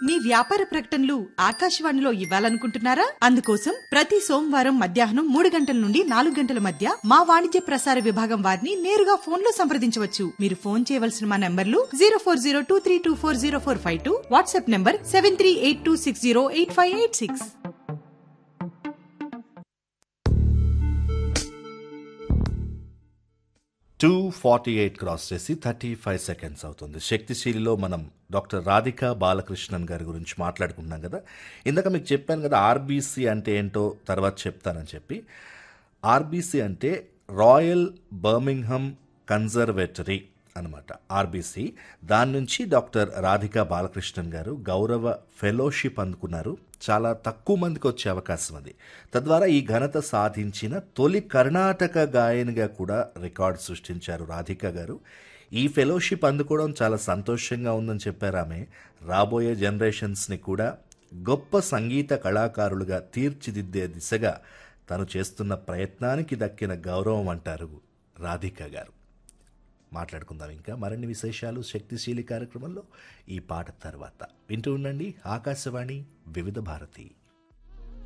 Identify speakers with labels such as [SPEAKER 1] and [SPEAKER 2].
[SPEAKER 1] మీ వ్యాపార ప్రకటనలు ఆకాశవాణిలో ఇవ్వాలనుకుంటున్నారా అందుకోసం ప్రతి సోమవారం మధ్యాహ్నం మూడు గంటల నుండి నాలుగు గంటల మధ్య మా వాణిజ్య ప్రసార విభాగం వారిని నేరుగా ఫోన్ లో సంప్రదించవచ్చు మీరు ఫోన్ చేయవలసిన మా నంబర్లు zero four zero two three two four zero four five two WhatsApp number seven three eight two six zero eight five eight six
[SPEAKER 2] two forty eight cross చేసి థర్టీ ఫైవ్ సెకండ్స్ అవుతుంది శక్తిశీలిలో మనం doctor Radhika Balakrishnan గారి గురించి మాట్లాడుకుంటున్నాం కదా ఇందాక మీకు చెప్పాను కదా ఆర్బీసీ అంటే ఏంటో తర్వాత చెప్తానని చెప్పి ఆర్బీసీ అంటే రాయల్ బర్మింగ్హమ్ కన్జర్వేటరీ అనమాట ఆర్బీసీ దాని నుంచి డాక్టర్ రాధిక బాలకృష్ణన్ గారు గౌరవ ఫెలోషిప్ అందుకున్నారు చాలా తక్కువ మందికి వచ్చే అవకాశం అది తద్వారా ఈ ఘనత సాధించిన తొలి కర్ణాటక గాయనిగా కూడా రికార్డు సృష్టించారు రాధిక గారు ఈ ఫెలోషిప్ అందుకోవడం చాలా సంతోషంగా ఉందని చెప్పారు ఆమె రాబోయే జనరేషన్స్ని కూడా గొప్ప సంగీత కళాకారులుగా తీర్చిదిద్దే దిశగా తను చేస్తున్న ప్రయత్నానికి దక్కిన గౌరవం అంటారు రాధిక గారు మాట్లాడుకుందాం ఇంకా మరిన్ని విశేషాలు శక్తిశీలి కార్యక్రమంలో ఈ పాట తర్వాత వింటూ ఉండండి ఆకాశవాణి వివిధ భారతి